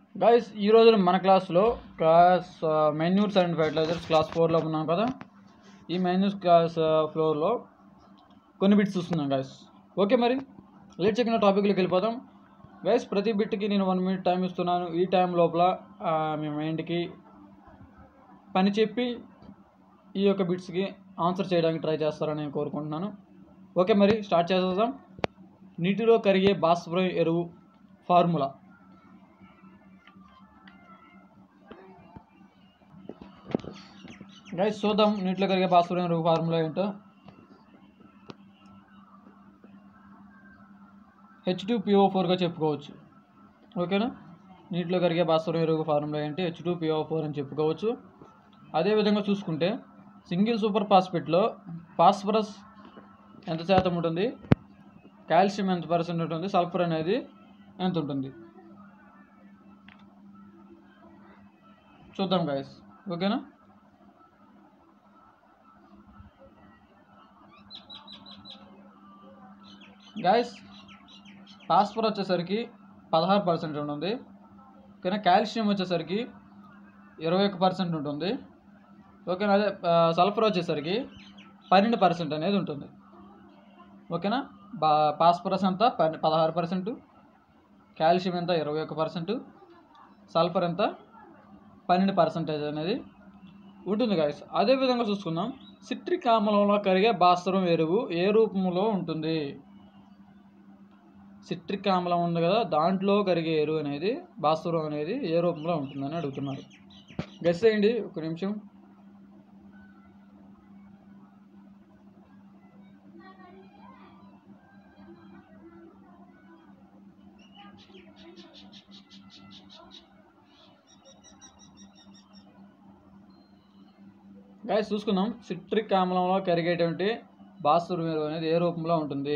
guys ఈ రోజు మన క్లాస్లో class manures and fertilizers class ఫోర్లో ఉన్నాం కదా ఈ మెన్యూస్ క్లాస్ ఫ్లోర్లో కొన్ని బిట్స్ చూస్తున్నాం గైస్ ఓకే మరి లేట్ చెక్కిన టాపిక్లోకి వెళ్ళిపోదాం గైస్ ప్రతి బిట్కి నేను వన్ మినిట్ టైం ఇస్తున్నాను ఈ టైం లోపల ఆ, మీ మైండ్కి పని చెప్పి ఈ యొక్క బిట్స్కి ఆన్సర్ చేయడానికి ట్రై చేస్తారని నేను కోరుకుంటున్నాను ఓకే మరి స్టార్ట్ చేసేద్దాం నీటిలో కరిగే భాస్వరం ఎరువు ఫార్ములా గైస్ చూద్దాం నీటిలో కరిగే భాస్వరం ఎరువు ఫార్ములా ఏంటో హెచ్ టూ పిఓ ఫోర్గా చెప్పుకోవచ్చు ఓకేనా నీటిలో కరిగే భాస్వరం ఎరువు ఫార్ములా ఏంటి హెచ్ టూ పిఓ ఫోర్ అని చెప్పుకోవచ్చు అదేవిధంగా చూసుకుంటే సింగిల్ సూపర్ ఫాస్ఫేట్లో ఫాస్ఫరస్ ఎంత శాతం ఉంటుంది కాల్షియం ఎంత పర్సెంట్ ఉంటుంది సల్ఫర్ అనేది ఎంత ఉంటుంది చూద్దాం గాయస్ ఓకేనా గాయస్ ఫాస్ఫర్ వచ్చేసరికి పదహారు పర్సెంట్ ఉంటుంది ఓకేనా కాల్షియం వచ్చేసరికి ఇరవై ఒక్క పర్సెంట్ ఉంటుంది ఓకేనా అదే ఆ, సల్ఫర్ వచ్చేసరికి పన్నెండు పర్సెంట్ అనేది ఉంటుంది ఓకేనా బా ఫాస్ఫరస్ అంతా పన్ పదహారు పర్సెంట్ కాల్షియం ఎంత ఇరవై ఒక్క పర్సెంట్ సల్ఫర్ ఎంత పన్నెండు పర్సెంటేజ్ అనేది ఉంటుంది గాయస్ అదేవిధంగా చూసుకుందాం సిట్రిక్ ఆమ్లంలో కరిగే భాస్వరం ఎరువు ఏ రూపంలో ఉంటుంది సిట్రిక్ ఆమ్లం ఉంది కదా దాంట్లో కరిగే ఎరువు అనేది భాస్వరం అనేది ఏ రూపంలో ఉంటుందని అడుగుతున్నారు గెస్ చేయండి ఒక నిమిషం గాయస్ చూసుకుందాం సిట్రిక్ ఆమ్లంలో కరిగేటువంటి భాస్వరం ఎరువు అనేది ఏ రూపంలో ఉంటుంది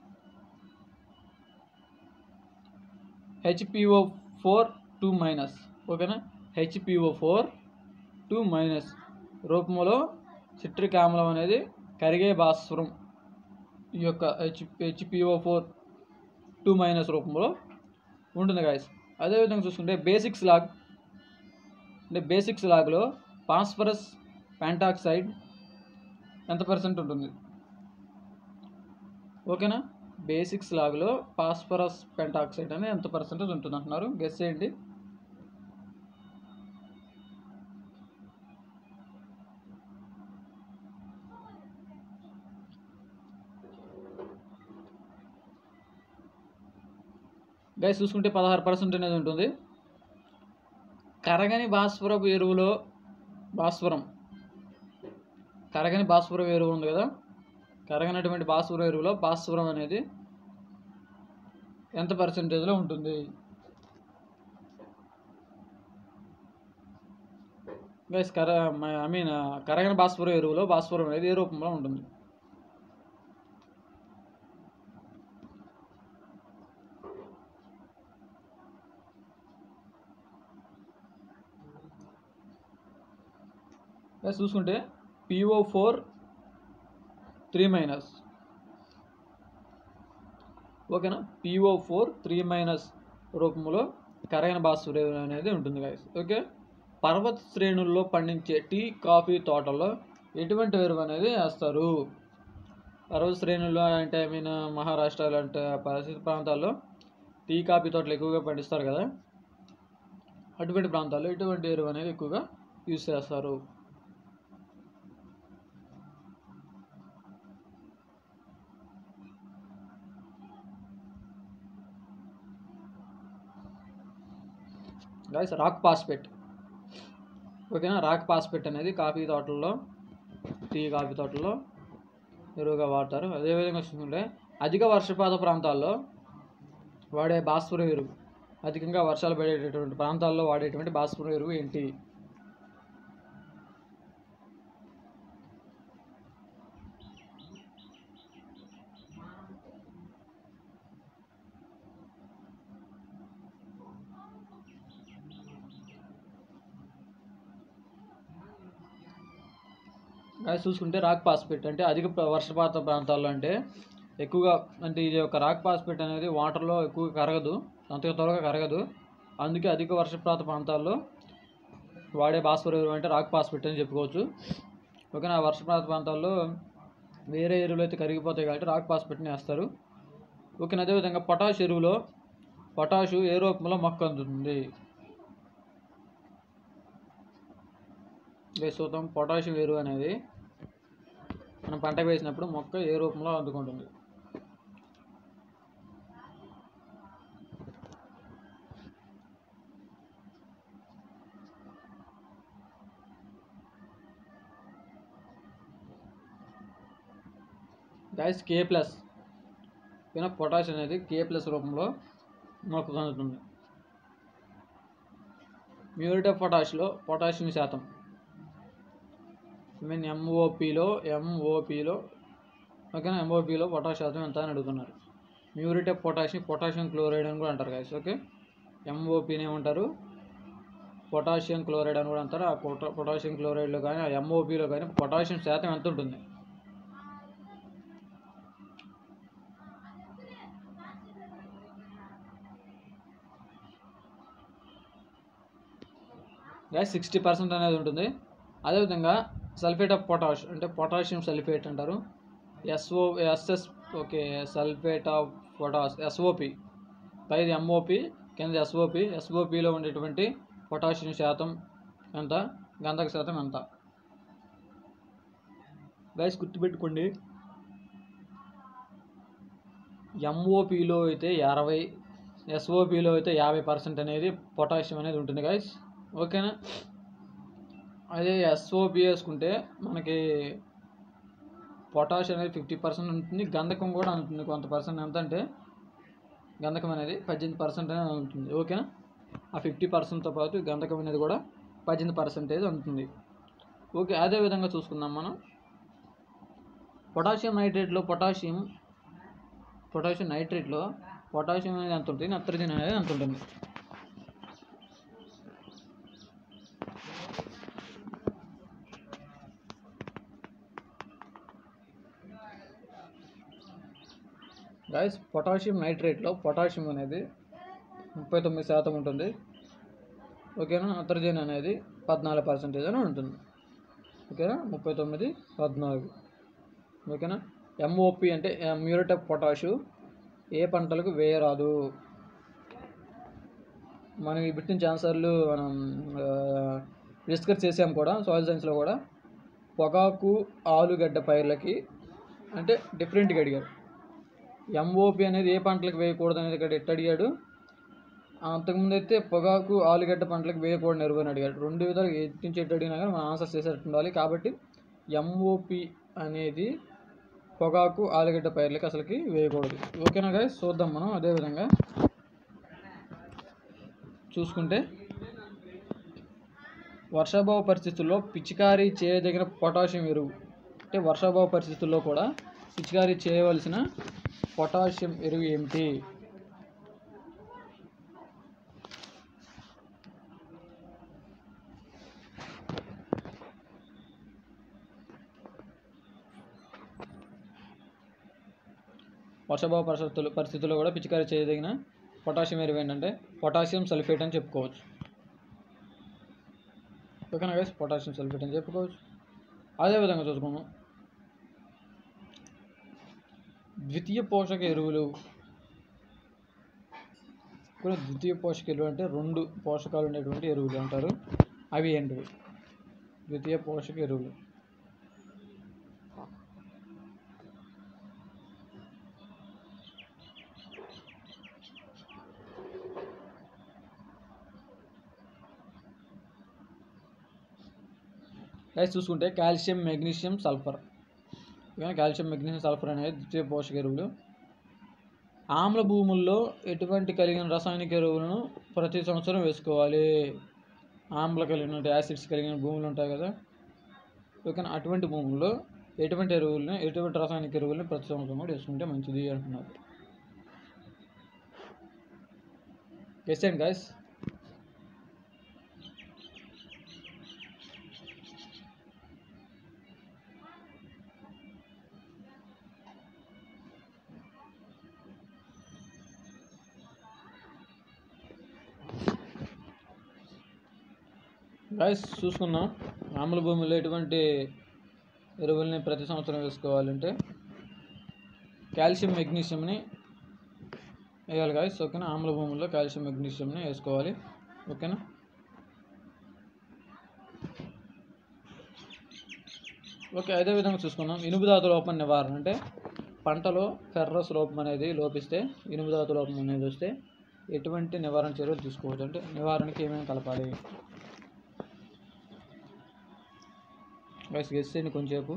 హెచ్పిఓ ఫోర్ టూ మైనస్ ఓకేనా హెచ్పిఓ ఫోర్ టూ మైనస్ రూపంలో సిట్రిక్ ఆమ్లం అనేది కరిగే భాస్వరం ఈ యొక్క H HPO four two minus రూపంలో ఉంటుంది గాయస్ అదేవిధంగా చూసుకుంటే బేసిక్స్ లాగ్ అంటే బేసిక్స్ లాగ్లో ఫాస్ఫరస్ పెంటాక్సైడ్ ఎంత పర్సెంట్ ఉంటుంది ఓకేనా బేసిక్స్ లాగ్లో ఫాస్ఫరస్ పెంటాక్సైడ్ అనేది ఎంత పర్సెంటేజ్ ఉంటుంది అంటున్నారు గెస్ చేయండి గైస్ చూసుకుంటే పదహారు పర్సెంట్ అనేది ఉంటుంది కరగని భాస్వరపు ఎరువులో భాస్వరం కరగని భాస్వరం ఎరువు ఉంది కదా కరగనటువంటి భాస్వరం ఎరువులో భాస్వరం అనేది ఎంత పర్సెంటేజ్లో ఉంటుంది గైస్ కర ఐ మీన్ కరగని భాస్వరం ఎరువులో భాస్వరం అనేది ఏ రూపంలో ఉంటుంది గైస్ చూసుకుంటే పిఓ ఫోర్ త్రీ మైనస్ ఓకేనా పిఓ ఫోర్ త్రీ మైనస్ రూపంలో కరైన భాస్వరం అనేది ఉంటుంది గాయస్ ఓకే పర్వత శ్రేణుల్లో పండించే టీ కాఫీ తోటల్లో ఎటువంటి ఎరువు అనేది వేస్తారు పర్వత శ్రేణుల్లో అంటే ఐ మీన్ మహారాష్ట్ర లాంటి పరిస్థితి ప్రాంతాల్లో టీ కాఫీ తోటలు ఎక్కువగా పండిస్తారు కదా అటువంటి ప్రాంతాల్లో ఎటువంటి ఎరువు అనేది ఎక్కువగా యూస్ చేస్తారు గైస్ రాక్ పాస్పెట్ ఓకేనా రాక్ పాస్పెట్ అనేది కాఫీ తోటల్లో టీ కాఫీ తోటల్లో ఎరువుగా వాడతారు అదేవిధంగా చూసుకుంటే అధిక వర్షపాత ప్రాంతాల్లో వాడే భాస్వరం ఎరువు అధికంగా వర్షాలు పడేటటువంటి ప్రాంతాల్లో వాడేటువంటి భాస్వరం ఎరువు ఏంటి గాయస్ చూసుకుంటే రాక్ పాస్పేట్ అంటే అధిక ప్ర- వర్షపాత ప్రాంతాల్లో అంటే ఎక్కువగా అంటే ఇది ఒక రాక్ పాస్పేట్ అనేది వాటర్లో ఎక్కువ కరగదు అంతగా త్వరగా కరగదు అందుకే అధిక వర్షపాత ప్రాంతాల్లో వాడే భాస్వర ఎరువు అంటే రాక్ పాస్పెట్ అని చెప్పుకోవచ్చు ఓకేనా ఆ వర్షపాత ప్రాంతాల్లో వేరే ఎరువులు అయితే కరిగిపోతాయి కాబట్టి రాక్ పాస్పెట్ని వేస్తారు ఓకేనా అదేవిధంగా పొటాష్ ఎరువులో పొటాషు ఏ రూపంలో మొక్క అందుతుంది ఇదే చూద్దాం పొటాషియం ఎరువు అనేది మనం పంట వేసినప్పుడు మొక్క ఏ రూపంలో అందుకుంటుంది గైస్ కే ప్లస్ ఓకేనా పొటాష్ అనేది కే ప్లస్ రూపంలో మొక్కకు అందుతుంది మ్యూరిట్ ఆఫ్ పొటాష్లో పొటాషియం శాతం ఐ మీన్ ఎంఓపిలో ఎంఓపిలో ఓకేనా ఎంఓపిలో పొటాష్ శాతం ఎంత అని అడుగుతున్నారు muriate of potassium potassium chloride అని కూడా అంటారు గైస్ ఓకే ఎంఓపిని ఏమంటారు పొటాషియం క్లోరైడ్ అని కూడా అంటారు ఆ పొటా పొటాషియం క్లోరైడ్లో కానీ ఆ ఎంఓపిలో కానీ పొటాషియం శాతం ఎంత ఉంటుంది గ్యాస్ సిక్స్టీ పర్సెంట్ అనేది ఉంటుంది అదేవిధంగా సల్ఫేట్ ఆఫ్ పొటాష్ అంటే పొటాషియం సల్ఫేట్ అంటారు SO SS okay sulphate of potash SOP పైది ఎంఓపి కింద ఎస్ఓపి ఎస్ఓపిలో ఉండేటువంటి పొటాషియం శాతం ఎంత గంధక శాతం ఎంత గైస్ గుర్తుపెట్టుకోండి ఎంఓపిలో అయితే అరవై ఎస్ఓపిలో అయితే యాభై పర్సెంట్ అనేది పొటాషియం అనేది ఉంటుంది గైస్ ఓకేనా అదే ఎస్ఓపి వేసుకుంటే మనకి పొటాష్ అనేది ఫిఫ్టీ పర్సెంట్ ఉంటుంది గంధకం కూడా ఉంటుంది కొంత పర్సెంట్ ఎంత అంటే గంధకం అనేది పద్దెనిమిది పర్సెంట్ అనేది ఉంటుంది ఓకేనా ఆ ఫిఫ్టీ పర్సెంట్తో పాటు గంధకం అనేది కూడా పద్దెనిమిది పర్సెంటేజ్ ఉంటుంది ఓకే అదే విధంగా చూసుకుందాం మనం పొటాషియం నైట్రేట్లో పొటాషియం పొటాషియం నైట్రేట్లో పొటాషియం అనేది ఎంత ఉంటుంది నత్రజని అనేది ఎంత ఉంటుంది గాయస్ పొటాషియం నైట్రేట్లో పొటాషియం అనేది ముప్పై తొమ్మిది శాతం ఉంటుంది ఓకేనా నత్రజని అనేది పద్నాలుగు పర్సెంటేజ్ అని ఉంటుంది ఓకేనా ముప్పై తొమ్మిది పద్నాలుగు ఓకేనా ఎంఓపి అంటే మ్యూరేట్ ఆఫ్ పొటాషు ఏ పంటలకు వేయరాదు మనం ఈ బిట్టిన ఛాన్సర్లు మనం డిస్కస్ చేసాం కూడా సాయిల్ సైన్స్లో కూడా పొగాకు ఆలుగడ్డ పైర్లకి అంటే డిఫరెంట్గా అడిగారు ఎంఓపి అనేది ఏ పంటలకు వేయకూడదు అనేది ఇక్కడ ఎట్ట అడిగాడు అంతకుముందు అయితే పొగాకు ఆలుగడ్డ పంటలకు వేయకూడదు ఎరువు అని అడిగాడు రెండు విధాలు ఎటు నుంచి ఎటు అడిగినా కానీ మనం ఆన్సర్ చేసేటట్టు ఉండాలి కాబట్టి ఎంఓపి అనేది పొగాకు ఆలుగడ్డ పైర్లకి అసలుకి వేయకూడదు ఓకేనా గాయస్ చూద్దాం మనం అదేవిధంగా చూసుకుంటే వర్షాభావ పరిస్థితుల్లో పిచికారీ చేయదగిన పొటాషియం ఎరువు అంటే వర్షాభావ పరిస్థితుల్లో కూడా పిచికారీ చేయవలసిన పొటాషియం ఎరువు ఏమిటి వర్షాభావ పరిస్థితులు పరిస్థితుల్లో కూడా పిచికారీ చేయదగిన పొటాషియం ఎరువు ఏంటంటే పొటాషియం సల్ఫేట్ అని చెప్పుకోవచ్చు ఓకేనా గైస్ పొటాషియం సల్ఫేట్ అని చెప్పుకోవచ్చు అదేవిధంగా చూసుకున్నాం ద్వితీయ పోషక ఎరువులు కొన్ని ద్వితీయ పోషక ఎరువులు అంటే రెండు పోషకాలు ఉండేటువంటి ఎరువులు అంటారు అవి ఏంటివి ద్వితీయ పోషక ఎరువులు గైస్ చూసుకుంటే కాల్షియం మెగ్నీషియం సల్ఫర్ ఓకేనా కాల్షియం మెగ్నీషియం సల్ఫర్ అనేది ద్వితీయ పోషక ఎరువులు ఆమ్ల భూముల్లో ఎటువంటి కలిగిన రసాయనిక ఎరువులను ప్రతి సంవత్సరం వేసుకోవాలి ఆమ్ల కలిగిన యాసిడ్స్ కలిగిన భూములు ఉంటాయి కదా ఓకేనా అటువంటి భూముల్లో ఎటువంటి ఎరువులను ఎటువంటి రసాయనిక ఎరువులను ప్రతి సంవత్సరం కూడా వేసుకుంటే మంచిది అంటున్నారు ఎస్ అండ్ గైస్ గైస్ చూసుకున్నాం మామూలు భూమిలో ఎటువంటి ఎరువుల్ని ప్రతి సంవత్సరం వేసుకోవాలంటే కాల్షియం మెగ్నీషియంని వేయాలి గాయస్ ఓకేనా ఆమ్ల భూముల్లో కాల్షియం మెగ్నీషియంని వేసుకోవాలి ఓకేనా ఓకే అదే విధంగా చూసుకుందాం ఇనుముదాత లోపం నివారణ అంటే పంటలో ఫెర్రస్ లోపం అనేది లోపిస్తే ఇనుముదాత లోపం అనేది వస్తే ఎటువంటి నివారణ చర్యలు తీసుకోవచ్చు అంటే నివారణకి ఏమేమి కలపాలి గైస్ గెస్ చేయండి కొంచెంసేపు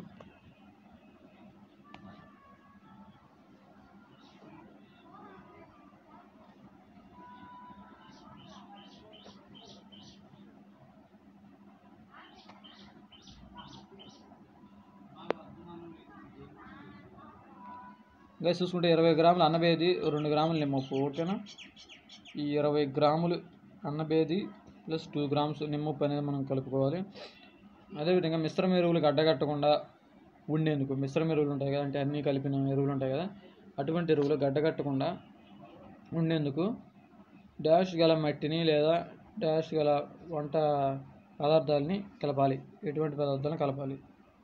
గైస్ చూసుకుంటే ఇరవై గ్రాములు అన్నబేది రెండు గ్రాములు నిమ్మప్పు ఓకేనా ఈ ఇరవై గ్రాములు అన్నబేది ప్లస్ టూ గ్రామ్స్ నిమ్మప్పు అనేది మనం కలుపుకోవాలి అదేవిధంగా మిశ్రమ ఎరువులు గడ్డగట్టకుండా ఉండేందుకు మిశ్రమ ఎరువులు ఉంటాయి కదా అంటే అన్నీ కలిపిన ఎరువులు ఉంటాయి కదా అటువంటి ఎరువులు గడ్డగట్టకుండా ఉండేందుకు డాష్ గల మట్టిని లేదా డాష్ గల వంట పదార్థాలని కలపాలి ఎటువంటి పదార్థాలను కలపాలి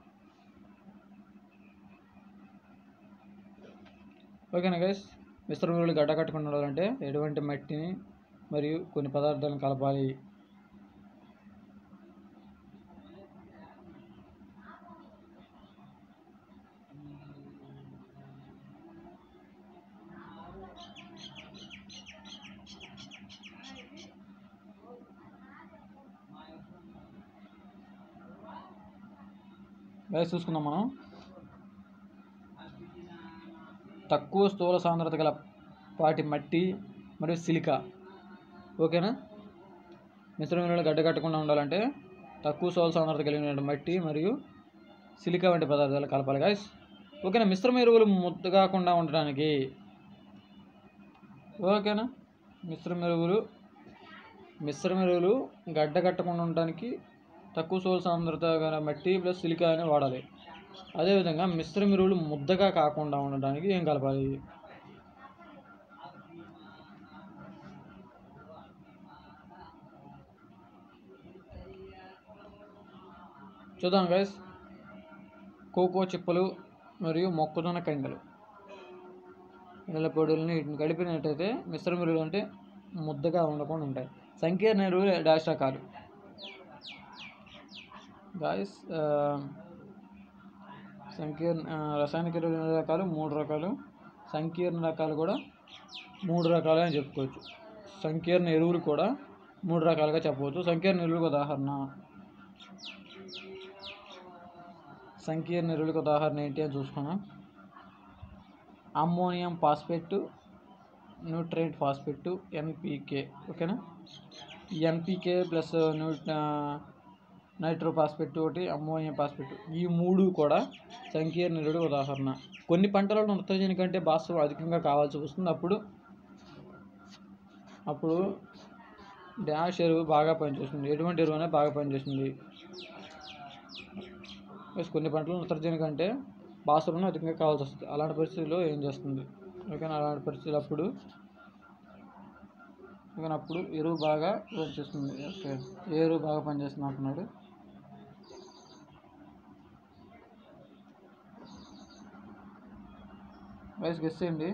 ఓకేనా గైస్ మిశ్రమ ఎరువులు గడ్డకట్టకుండా ఉండాలంటే ఎటువంటి మట్టిని మరియు కొన్ని పదార్థాలను కలపాలి గైస్ చూసుకుందాం మనం తక్కువ స్థూల సాంద్రత గల వాటి మట్టి మరియు సిలికా ఓకేనా మిశ్రమ ఎరువులు గడ్డకట్టకుండా ఉండాలంటే తక్కువ స్థూల సాంద్రత కలిగిన మట్టి మరియు సిలికా వంటి పదార్థాలు కలపాలి గాయస్ ఓకేనా మిశ్రమ ఎరువులు ముద్ద కాకుండా ఉండడానికి ఓకేనా మిశ్రమ ఎరువులు మిశ్రమ ఎరువులు గడ్డ కట్టకుండా ఉండడానికి తక్కువ సోల్ సాంద్రత గల మట్టి ప్లస్ సిలికా అని వాడాలి అదేవిధంగా మిశ్రమ ఎరువులు ముద్దగా కాకుండా ఉండడానికి ఏం కలపాలి చూద్దాం గైస్ కోకో చిప్పలు మరియు మొక్కజొన్న కండలు నీళ్ళ పొడుల్ని వీటిని కలిపినట్టయితే మిశ్రమ ఎరువులు అంటే ముద్దగా ఉండకుండా ఉంటాయి సంకీర్ణ ఎరువులు డాష్ రకాలు గాయస్ సంకీర్ణ ఆ, రసాయనిక ఎరువులు ఎన్ని రకాలు మూడు రకాలు సంకీర్ణ రకాలు కూడా మూడు రకాలు అని చెప్పుకోవచ్చు సంకీర్ణ ఎరువులు కూడా మూడు రకాలుగా చెప్పవచ్చు సంకీర్ణ ఎరువులకు ఉదాహరణ సంకీర్ణ ఎరువులకు ఉదాహరణ ఏంటి అని చూసుకున్నాం ammonium phosphate nitrite phosphate NPK ఓకేనా NPK plus new nitro phosphate ఒకటి అమ్మోనియం ఫాస్ఫేట్ ఈ మూడు కూడా సంకీర్ణ ఎరువులు ఉదాహరణ కొన్ని పంటలలో నత్రజని కంటే భాస్వరం అధికంగా కావాల్సి వస్తుంది అప్పుడు అప్పుడు డాష్ ఎరువు బాగా పనిచేస్తుంది ఎటువంటి ఎరువు అనేది బాగా పనిచేస్తుంది ప్లస్ కొన్ని పంటలు నత్రజని కంటే భాస్వరం అధికంగా కావాల్సి వస్తుంది అలాంటి పరిస్థితుల్లో ఏం చేస్తుంది ఓకేనా అలాంటి పరిస్థితులు అప్పుడు ఓకేనా అప్పుడు ఎరువు బాగా పనిచేస్తుంది ఓకే ఏ ఎరువు బాగా పనిచేస్తుంది అంటున్నాడు వయసు గెస్ చేయండి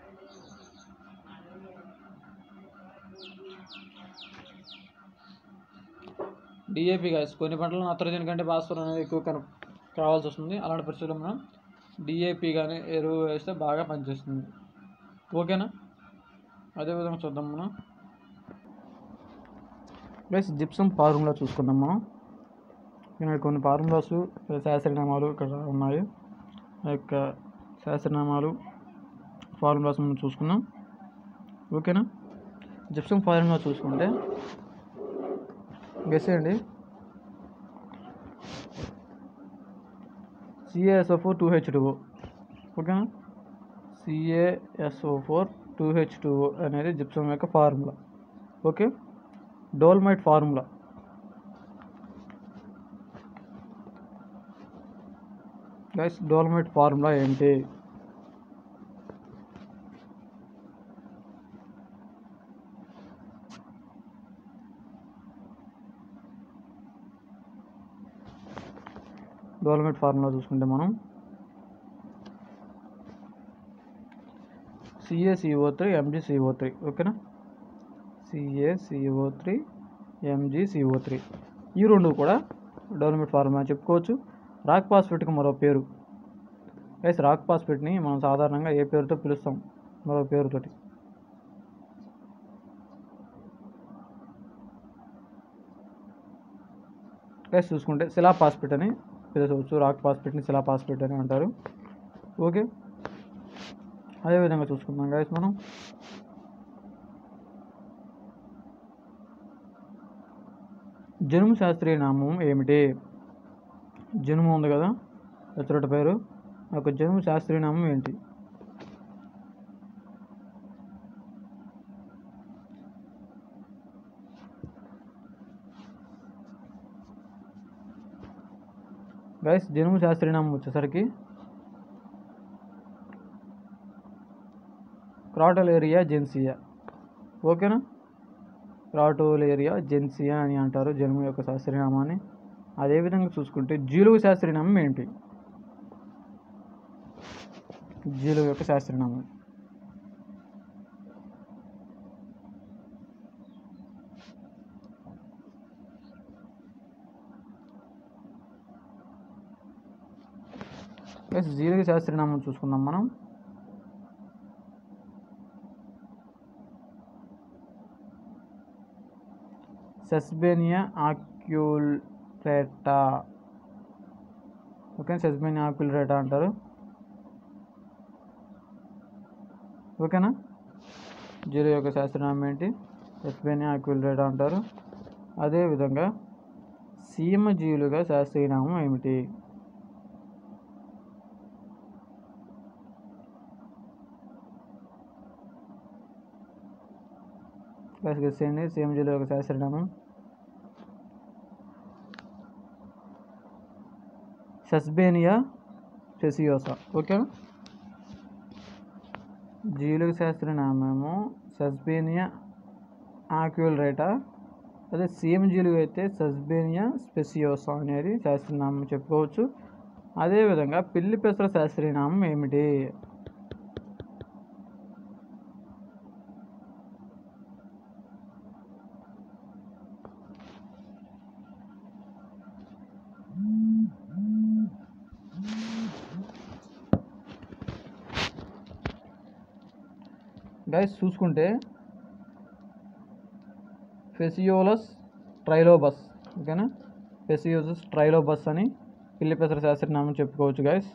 డిఏపి గాయస్ కొన్ని పంటలు నత్రజని కంటే భాస్వరం అనేది ఎక్కువ కన కావాల్సి వస్తుంది అలాంటి పరిస్థితుల్లో మనం డిఏపి కానీ ఎరువు వేస్తే బాగా పనిచేస్తుంది ఓకేనా అదేవిధంగా చూద్దాం మనం ప్లస్ జిప్సం ఫార్ములా చూసుకుందాం మనం ఇక్కడ కొన్ని ఫార్ములాస్ శాస్త్రనామాలు ఇక్కడ ఉన్నాయి ఆ యొక్క శాస్త్రనామాలు ఫార్ములాస్ మనం చూసుకుందాం ఓకేనా జిప్సం ఫార్ములా చూసుకుంటే గెస్ చేయండి CASO four two H two ఓకేనా CASO four two H two అనేది జిప్సం యొక్క formula okay dolomite formula guys dolomite formula ఏంటి డోలమైట్ ఫార్ములా చూసుకుంటే మనం సిఏసిఓ త్రీ ఎంజీసిఓ త్రీ ఓకేనా సిఏసిఓ త్రీ ఎంజీసిఓ త్రీ ఈ రెండు కూడా డెవలప్మెంట్ ఫార్ములా అని చెప్పుకోవచ్చు రాక్ పాస్ఫేట్కి మరో పేరు గైస్ రాక్ పాస్ఫేట్ని మనం సాధారణంగా ఏ పేరుతో పిలుస్తాం మరో పేరుతోటి గైస్ చూసుకుంటే శిలా పాస్పేట్ అని పిలవచ్చు రాక్ పాస్పేట్ని శిలా పాస్పేట్ అని అంటారు ఓకే అదేవిధంగా చూసుకుందాం గైస్ మనం జనుము శాస్త్రీయ నామం ఏమిటి జనుము ఉంది కదా ఎచ్చరటి పేరు ఆ యొక్క జనుము శాస్త్రీయ నామం ఏంటి గైస్ జనుము శాస్త్రీయ నామం వచ్చేసరికి క్రాటలేరియా జెన్సియా ఓకేనా క్రాటోలేరియా జెన్సియా అని అంటారు జనుము యొక్క శాస్త్రీయనామాన్ని అదేవిధంగా చూసుకుంటే జీలుగు శాస్త్రీయనామం ఏంటి జీలుగు యొక్క శాస్త్రీయనామం ప్లస్ జీలుగు శాస్త్రీయనామం చూసుకుందాం మనం సెస్బేనియా ఆక్యుల్రేటా ఓకే సెస్బేనియా ఆక్యుల్రేటా అంటారు ఓకేనా జీరో యొక్క శాస్త్రనామం ఏంటి సెస్బేనియా ఆక్యుల్రేటా అంటారు అదేవిధంగా సీమ జీవులుగా శాస్త్రీయనామం ఏమిటి ప్లస్ గెస్ చేయండి సీమ జీవుల యొక్క శాస్త్రనామం సస్బేనియా సెసియోసా ఓకేనా జీలుగ శాస్త్రనామము సస్బేనియా ఆక్యులరేటా అదే సీఎం జీలుగు అయితే సస్బేనియా స్పెసియోసా అనేది శాస్త్రనామం చెప్పుకోవచ్చు అదేవిధంగా పిల్లి పెసర శాస్త్రీయనామం ఏమిటి గైస్ చూసుకుంటే ఫెసియోలస్ ట్రైలోబస్ ఓకేనా ఫెసియోలస్ ట్రైలోబస్ అని పిల్లి పెసర శాస్త్రనామం చెప్పుకోవచ్చు గైస్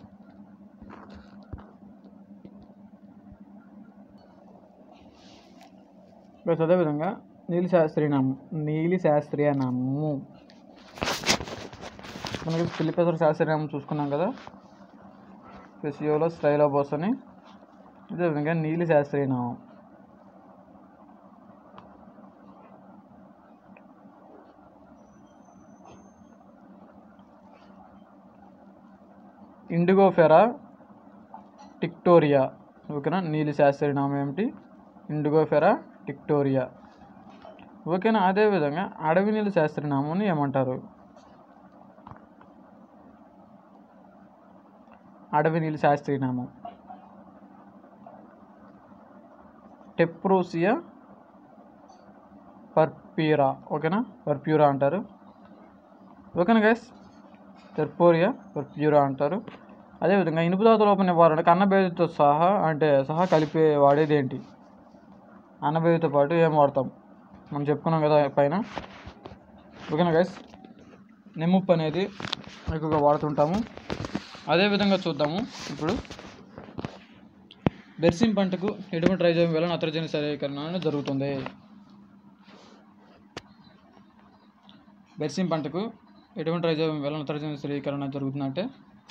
గైస్ అదేవిధంగా నీలి శాస్త్రీయనామం నీలి శాస్త్రీయ నామము మనకి పిల్లి పెసర శాస్త్రీయనామం చూసుకున్నాం కదా ఫెసియోలస్ ట్రైలోబస్ అని అదేవిధంగా నీలి శాస్త్రీయనామం ఇండిగోఫెరా టిక్టోరియా ఓకేనా నీలి శాస్త్రీయనామం ఏమిటి ఇండిగోఫెరా టిక్టోరియా ఓకేనా అదేవిధంగా అడవి నీలి శాస్త్రీయనామాన్ని ఏమంటారు అడవి నీలి శాస్త్రీయనామం టెప్రోసియా పర్ప్యూరా ఓకేనా పర్ప్యూరా అంటారు ఓకేనా గైస్ టెర్పోరియా పర్ప్యూరా అంటారు అదేవిధంగా ఇనుపు ధాతు లోప నివారణకు అన్నబేదితో సహా అంటే సహా కలిపి వాడేది ఏంటి అన్నబేదితో పాటు ఏం వాడతాం మనం చెప్పుకున్నాం కదా పైన ఓకేనా గైస్ నిమ్ముప్పు అనేది ఎక్కువగా వాడుతుంటాము అదేవిధంగా చూద్దాము ఇప్పుడు బెర్సిన్ పంటకు ఎటువంటి రైజోమ్ వల్ల నత్రజని స్థిరీకరణ అనేది జరుగుతుంది బెర్సిన్ పంటకు ఎటువంటి రైజోమ్ వల్ల నత్రజని స్థిరీకరణ జరుగుతుందంటే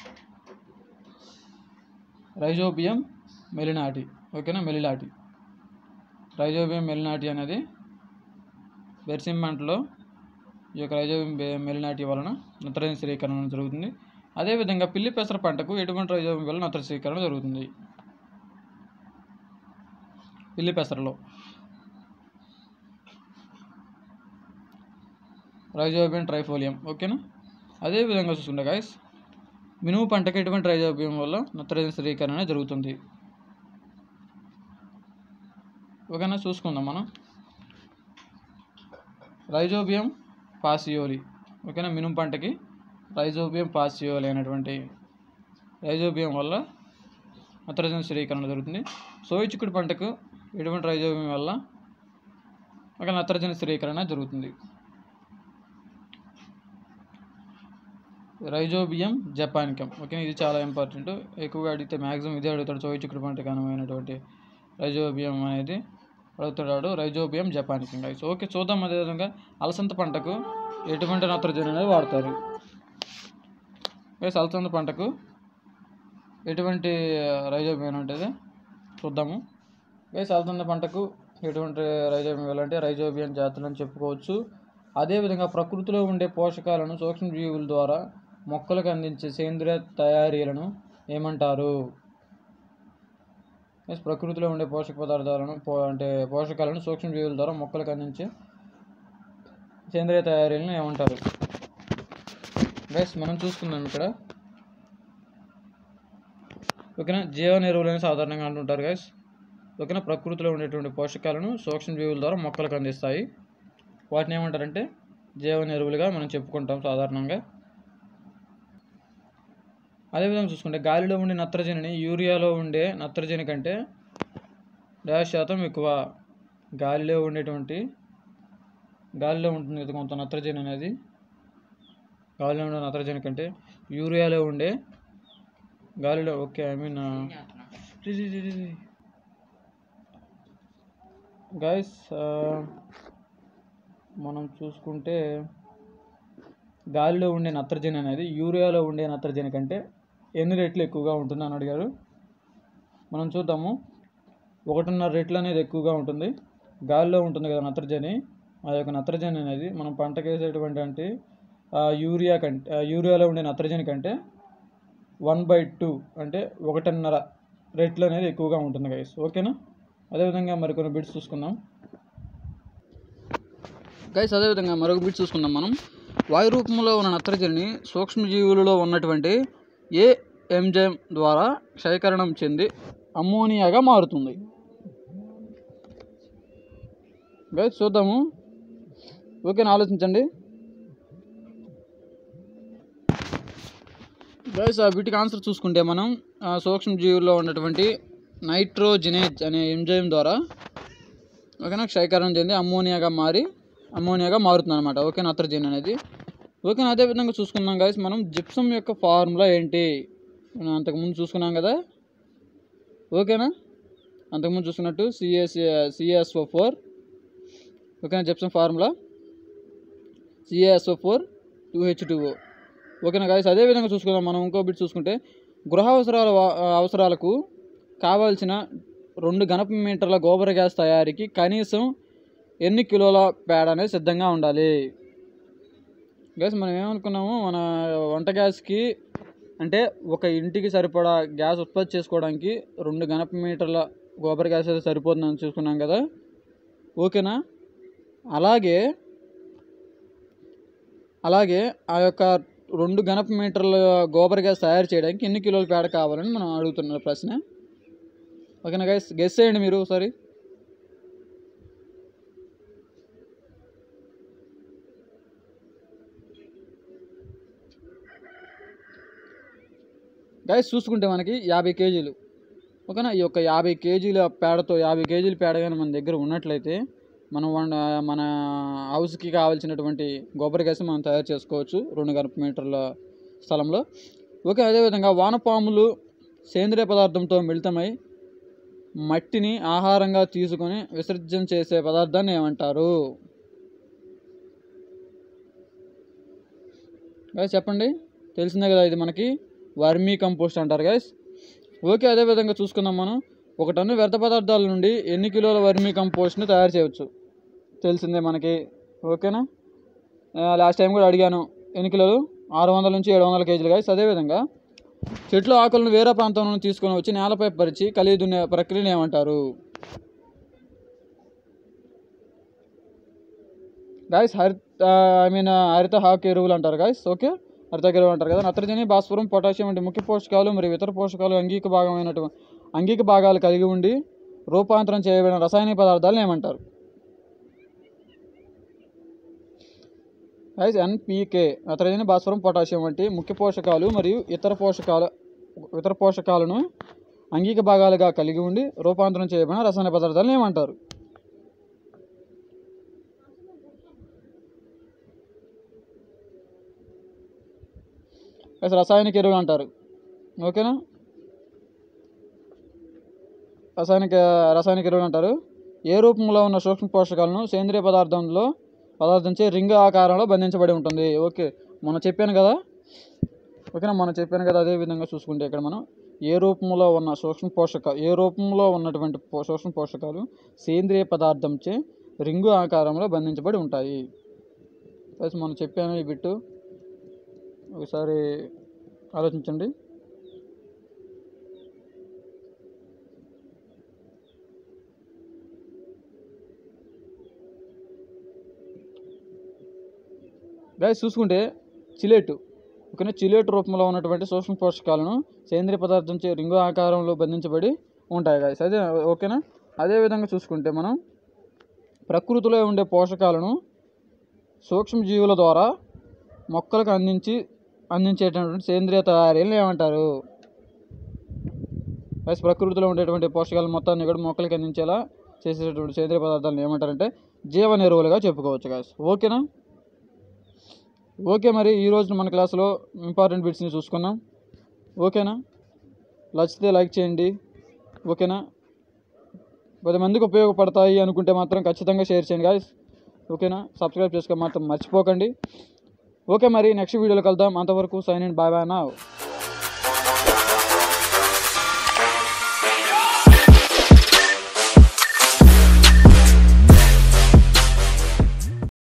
రైజోబియం మెలినాటి ఓకేనా మెలినాటి రైజోబియం మెలినాటి అనేది బెర్సిన్ పంటలో ఈ యొక్క రైజోబియం బె- మెలినాటి వలన నత్రజని స్థిరీకరణ జరుగుతుంది అదేవిధంగా పిల్లి పెసర పంటకు ఎటువంటి రైజోబియం వల్ల నత్రజని స్థిరీకరణ జరుగుతుంది పిల్లి పెసరలో రైజోబియం ట్రైఫోలియం ఓకేనా అదే విధంగా చూసుకుంటే గాయస్ మినుము పంటకి ఎటువంటి రైజోబియం వల్ల నత్రజని స్థిరీకరణ జరుగుతుంది ఓకేనా చూసుకుందాం మనం రైజోబియం పాసియోలి ఓకేనా మినుము పంటకి రైజోబియం పాసియోలి అనేటువంటి రైజోబియం వల్ల నత్రజని స్థిరీకరణ జరుగుతుంది సోయి చిక్కుడు పంటకు ఎటువంటి రైజోబియం వల్ల ఒక నత్రజని స్థిరీకరణ జరుగుతుంది రైజోబియం జపానికం ఓకే ఇది చాలా ఇంపార్టెంట్ ఎక్కువగా అడిగితే మ్యాక్సిమం ఇదే అడుగుతాడు సోయి చిక్కుడు పంటకు అనువైనటువంటి రైజోబియం అనేది అడుగుతున్నాడు రైజోబియం జపానికం గైస్ ఓకే చూద్దాం అదేవిధంగా అలసంద పంటకు ఎటువంటి నత్రజని అనేది వాడతారు గైస్ అలసంద పంటకు ఎటువంటి రైజోబియం ఉంటుంది చూద్దాము గైస్ అలసంద పంటకు ఎటువంటి రైజోబియం అంటే రైజోబియం జాతులు అని చెప్పుకోవచ్చు అదేవిధంగా ప్రకృతిలో ఉండే పోషకాలను సూక్ష్మజీవుల ద్వారా మొక్కలకు అందించే సేంద్రియ తయారీలను ఏమంటారు ఎస్ ప్రకృతిలో ఉండే పోషక పదార్థాలను పో అంటే పోషకాలను సూక్ష్మజీవుల ద్వారా మొక్కలకు అందించే సేంద్రియ తయారీలను ఏమంటారు గైస్ మనం చూసుకుందాం ఇక్కడ ఓకేనా జీవన ఎరువులని సాధారణంగా అంటుంటారు గైస్ ఓకేనా ప్రకృతిలో ఉండేటువంటి పోషకాలను సూక్ష్మజీవుల ద్వారా మొక్కలకు అందిస్తాయి వాటిని ఏమంటారంటే జీవన ఎరువులుగా మనం చెప్పుకుంటాం సాధారణంగా అదేవిధంగా చూసుకుంటే గాలిలో ఉండే నత్రజనిని యూరియాలో ఉండే నత్రజని కంటే డాష్ శాతం ఎక్కువ గాలిలో ఉండేటువంటి గాలిలో ఉంటుంది కదా కొంత నత్రజని అనేది గాలిలో ఉండే నత్రజని కంటే యూరియాలో ఉండే గాలిలో ఓకే ఐ మీన్ గైస్ మనం చూసుకుంటే గాలిలో ఉండే నత్రజని అనేది యూరియాలో ఉండే నత్రజని కంటే ఎన్ని రెట్లు ఎక్కువగా ఉంటుంది అని అడిగారు మనం చూద్దాము ఒకటిన్నర రెట్లు అనేది ఎక్కువగా ఉంటుంది గాలిలో ఉంటుంది కదా నత్రజని ఆ యొక్క నత్రజని అనేది మనం పంటకు వేసేటువంటి అంటే ఆ యూరియా కంటే ఆ యూరియాలో ఉండే నత్రజని కంటే వన్ బై టూ అంటే ఒకటిన్నర రెట్లు అనేది ఎక్కువగా ఉంటుంది గైస్ ఓకేనా అదేవిధంగా మరికొన్ని బిట్స్ చూసుకుందాం గైస్ అదేవిధంగా మరొక బిట్ చూసుకుందాం మనం వాయు రూపంలో ఉన్న నత్రజనిని సూక్ష్మజీవులలో ఉన్నటువంటి ఏ ఎంజైమ్ ద్వారా క్షయకరణం చెంది అమ్మోనియాగా మారుతుంది గైస్ చూద్దాము ఓకేనా ఆలోచించండి గైస్ ఆ వీటికి ఆన్సర్ చూసుకుంటే మనం ఆ సూక్ష్మజీవుల్లో ఉన్నటువంటి నైట్రోజినేజ్ అనే ఎంజైమ్ ద్వారా ఓకేనా క్షయకరణం చెంది అమ్మోనియాగా మారి అమ్మోనియాగా మారుతుంది అనమాట ఓకే నత్రజని అనేది ఓకేనా అదే విధంగా చూసుకుందాం గాయస్ మనం జిప్సం యొక్క ఫార్ములా ఏంటి మనం అంతకుముందు చూసుకున్నాం కదా ఓకేనా అంతకుముందు చూసుకున్నట్టు సిఎస్ సిఎస్ఓ ఫోర్ ఓకేనా gypsum formula CSO four two H two O ఓకేనా గాయస్ అదే విధంగా చూసుకుందాం మనం ఇంకో బిట్ చూసుకుంటే గృహ అవసరాల వా- అవసరాలకు కావాల్సిన రెండు ఘనపు మీటర్ల గోబర్ గ్యాస్ తయారీకి కనీసం ఎన్ని కిలోల పేడ అనేది సిద్ధంగా ఉండాలి గ్యాస్ మనం ఏమనుకున్నాము మన వంట గ్యాస్కి అంటే ఒక ఇంటికి సరిపడా గ్యాస్ ఉత్పత్తి చేసుకోవడానికి రెండు ఘనపు మీటర్ల గోబర్ గ్యాస్ అయితే సరిపోతుందని చూసుకున్నాం కదా ఓకేనా అలాగే అలాగే ఆ యొక్క రెండు ఘనపు మీటర్ల గోబర్ గ్యాస్ తయారు చేయడానికి ఎన్ని కిలోల పేడ కావాలని మనం అడుగుతున్న ప్రశ్న ఓకేనా గైస్ గెస్ చేయండి మీరు ఒకసారి గైస్ చూసుకుంటే మనకి యాభై కేజీలు ఓకేనా ఈ యొక్క యాభై కేజీల పేడతో యాభై కేజీల పేడ కానీ మన దగ్గర ఉన్నట్లయితే మనం వన్- మన హౌస్కి కావాల్సినటువంటి గోబర్ గ్యాస్ మనం తయారు చేసుకోవచ్చు రెండు గణప మీటర్ల స్థలంలో ఓకే అదేవిధంగా వానపాములు సేంద్రియ పదార్థంతో మిళితమై మట్టిని ఆహారంగా తీసుకొని విసర్జన చేసే పదార్థాన్ని ఏమంటారు గైస్ చెప్పండి తెలిసిందే కదా ఇది మనకి వర్మీ కంపోస్ట్ అంటారు గైస్ ఓకే అదే విధంగా చూసుకుందాం మనం ఒక టన్ను వ్యర్థ పదార్థాల నుండి ఎన్ని కిలోల వర్మీ కంపోస్ట్ని తయారు చేయవచ్చు తెలిసిందే మనకి ఓకేనా లాస్ట్ టైం కూడా అడిగాను ఎన్ని కిలోలు ఆరు వందల నుంచి ఏడు వందల కేజీలు గైస్ అదేవిధంగా చెట్ల ఆకులను వేరే ప్రాంతం నుండి తీసుకొని వచ్చి నేలపై పరిచి కలిగి దున్నే ప్రక్రియను ఏమంటారు గాయస్ హరిత ఐ మీన్ హరిత హాక్ ఎరువులు అంటారు గాయస్ ఓకే హరిత ఎరువులు అంటారు కదా నత్రజని భాస్వరం పొటాషియం వంటి ముఖ్య పోషకాలు మరియు ఇతర పోషకాలు అంగీక భాగమైనటువంటి అంగీక భాగాలు కలిగి ఉండి రూపాంతరం చేయబడిన రసాయనిక పదార్థాలను ఏమంటారు గైస్ ఎన్పికే నత్రజని భాస్వరం పొటాషియం వంటి ముఖ్య పోషకాలు మరియు ఇతర పోషకాల ఇతర పోషకాలను అంగీక భాగాలుగా కలిగి ఉండి రూపాంతరం చేయబడిన రసాయన పదార్థాలను ఏమంటారు గైస్ రసాయనిక ఎరువులు అంటారు ఓకేనా రసాయనిక రసాయనిక ఎరువులు అంటారు ఏ రూపంలో ఉన్న సూక్ష్మ పోషకాలను సేంద్రియ పదార్థంలో పదార్థంచే రింగ్ ఆకారంలో బంధించబడి ఉంటుంది ఓకే మొన్న చెప్పాను కదా ఓకేనా మొన్న చెప్పాను కదా అదే విధంగా చూసుకుంటే ఇక్కడ మనం ఏ రూపంలో ఉన్న సూక్ష్మ పోషక ఏ రూపంలో ఉన్నటువంటి పో- సూక్ష్మ పోషకాలు సేంద్రియ పదార్థంచే రింగు ఆకారంలో బంధించబడి ఉంటాయి ప్లస్ మనం చెప్పాను ఈ బిట్టు ఒకసారి ఆలోచించండి గైస్ చూసుకుంటే చిలేటు ఓకేనా చిలేటు రూపంలో ఉన్నటువంటి సూక్ష్మ పోషకాలను సేంద్రియ పదార్థంచే రింగు ఆకారంలో బంధించబడి ఉంటాయి గైస్ అదే ఓకేనా అదే విధంగా చూసుకుంటే మనం ప్రకృతిలో ఉండే పోషకాలను సూక్ష్మజీవుల ద్వారా మొక్కలకు అందించి అందించేటటువంటి సేంద్రియ తయారీలను ఏమంటారు గైస్ ప్రకృతిలో ఉండేటువంటి పోషకాలు మొత్తాన్ని కూడా మొక్కలకి అందించేలా చేసేటటువంటి సేంద్రియ పదార్థాలను ఏమంటారంటే జీవన ఎరువులుగా చెప్పుకోవచ్చు గాయస్ ఓకేనా ఓకే మరి ఈ రోజు మన క్లాస్లో ఇంపార్టెంట్ బిట్స్ని చూసుకున్నాం ఓకేనా నచ్చితే లైక్ చేయండి ఓకేనా పది మందికి ఉపయోగపడతాయి అనుకుంటే మాత్రం ఖచ్చితంగా షేర్ చేయండి గాయస్ ఓకేనా సబ్స్క్రైబ్ చేసుకో మాత్రం మర్చిపోకండి ఓకే మరి నెక్స్ట్ వీడియోలో కలుద్దాం అంతవరకు సైన్ అండ్ బాయ్ బాయ్ నా